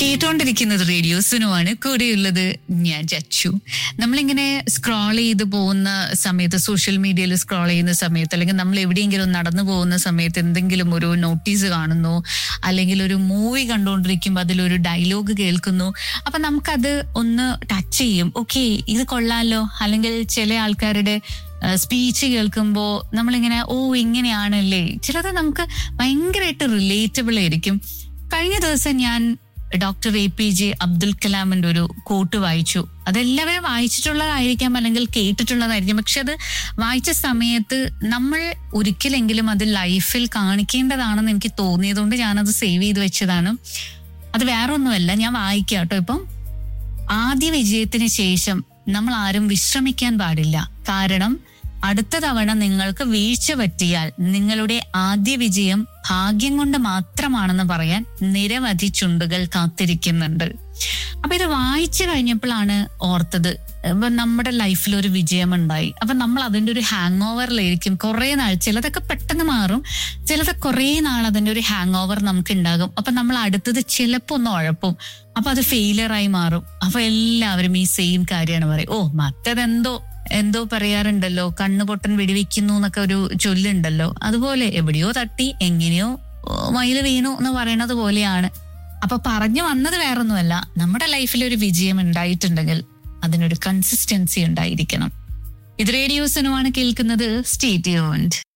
കേട്ടോണ്ടിരിക്കുന്നത് റേഡിയോസിനുമാണ് കൂടെയുള്ളത് ഞാൻ ചച്ചു നമ്മളിങ്ങനെ സ്ക്രോൾ ചെയ്ത് പോകുന്ന സമയത്ത് സോഷ്യൽ മീഡിയയിൽ സ്ക്രോൾ ചെയ്യുന്ന സമയത്ത് അല്ലെങ്കിൽ നമ്മൾ എവിടെയെങ്കിലും നടന്നു പോകുന്ന സമയത്ത് എന്തെങ്കിലും ഒരു നോട്ടീസ് കാണുന്നു അല്ലെങ്കിൽ ഒരു മൂവി കണ്ടുകൊണ്ടിരിക്കുമ്പോൾ അതിലൊരു ഡയലോഗ് കേൾക്കുന്നു അപ്പൊ നമുക്കത് ഒന്ന് ടച്ച് ചെയ്യും ഓക്കെ ഇത് കൊള്ളാലോ അല്ലെങ്കിൽ ചില ആൾക്കാരുടെ സ്പീച്ച് കേൾക്കുമ്പോൾ നമ്മളിങ്ങനെ ഓ ഇങ്ങനെയാണല്ലേ ചിലത് നമുക്ക് ഭയങ്കരമായിട്ട് റിലേറ്റബിൾ ആയിരിക്കും കഴിഞ്ഞ ദിവസം ഞാൻ doctor A P J Abdul കലാമിന്റെ ഒരു കോട്ട് വായിച്ചു അതെല്ലാവരും വായിച്ചിട്ടുള്ളതായിരിക്കാം അല്ലെങ്കിൽ കേട്ടിട്ടുള്ളതായിരിക്കും പക്ഷെ അത് വായിച്ച സമയത്ത് നമ്മൾ ഒരിക്കലെങ്കിലും അത് ലൈഫിൽ കാണിക്കേണ്ടതാണെന്ന് എനിക്ക് തോന്നിയതുകൊണ്ട് ഞാനത് സേവ് ചെയ്ത് വെച്ചതാണ് അത് വേറെ ഒന്നുമല്ല ഞാൻ വായിക്കാം കേട്ടോ ഇപ്പം ആദ്യ വിജയത്തിന് ശേഷം നമ്മൾ ആരും വിശ്രമിക്കാൻ പാടില്ല കാരണം അടുത്ത തവണ നിങ്ങൾക്ക് വീഴ്ച പറ്റിയാൽ നിങ്ങളുടെ ആദ്യ വിജയം ഭാഗ്യം കൊണ്ട് മാത്രമാണെന്ന് പറയാൻ നിരവധി ചുണ്ടുകൾ കാത്തിരിക്കുന്നുണ്ട് അപ്പൊ ഇത് വായിച്ചു കഴിഞ്ഞപ്പോഴാണ് ഓർത്തത് ഇപ്പൊ നമ്മുടെ ലൈഫിൽ ഒരു വിജയം ഉണ്ടായി അപ്പൊ നമ്മൾ അതിന്റെ ഒരു ഹാങ് ഓവറിലായിരിക്കും കുറെ നാൾ ചിലതൊക്കെ പെട്ടെന്ന് മാറും ചിലത് കുറെ നാൾ അതിന്റെ ഒരു ഹാങ് ഓവർ നമുക്ക് ഉണ്ടാകും അപ്പൊ നമ്മൾ അടുത്തത് ചിലപ്പോ ഒന്ന് ഉഴപ്പും അപ്പൊ അത് ഫെയിലിയർ ആയി മാറും അപ്പൊ എല്ലാവരും ഈ സെയിം കാര്യമാണ് പറയും ഓ മറ്റതെന്തോ എന്തോ പറയാറുണ്ടല്ലോ കണ്ണുപൊട്ടൻ വെടിവെക്കുന്നു എന്നൊക്കെ ഒരു ചൊല്ലുണ്ടല്ലോ അതുപോലെ എവിടെയോ തട്ടി എങ്ങനെയോ മയില് വീണു എന്ന് പറയണത് പോലെയാണ് അപ്പൊ പറഞ്ഞു വന്നത് വേറൊന്നുമല്ല നമ്മുടെ ലൈഫിൽ ഒരു വിജയം ഉണ്ടായിട്ടുണ്ടെങ്കിൽ അതിനൊരു കൺസിസ്റ്റൻസി ഉണ്ടായിരിക്കണം ഇത് റേഡിയോസിനുമാണ് കേൾക്കുന്നത് സ്റ്റേറ്റ് യൂണ്ട്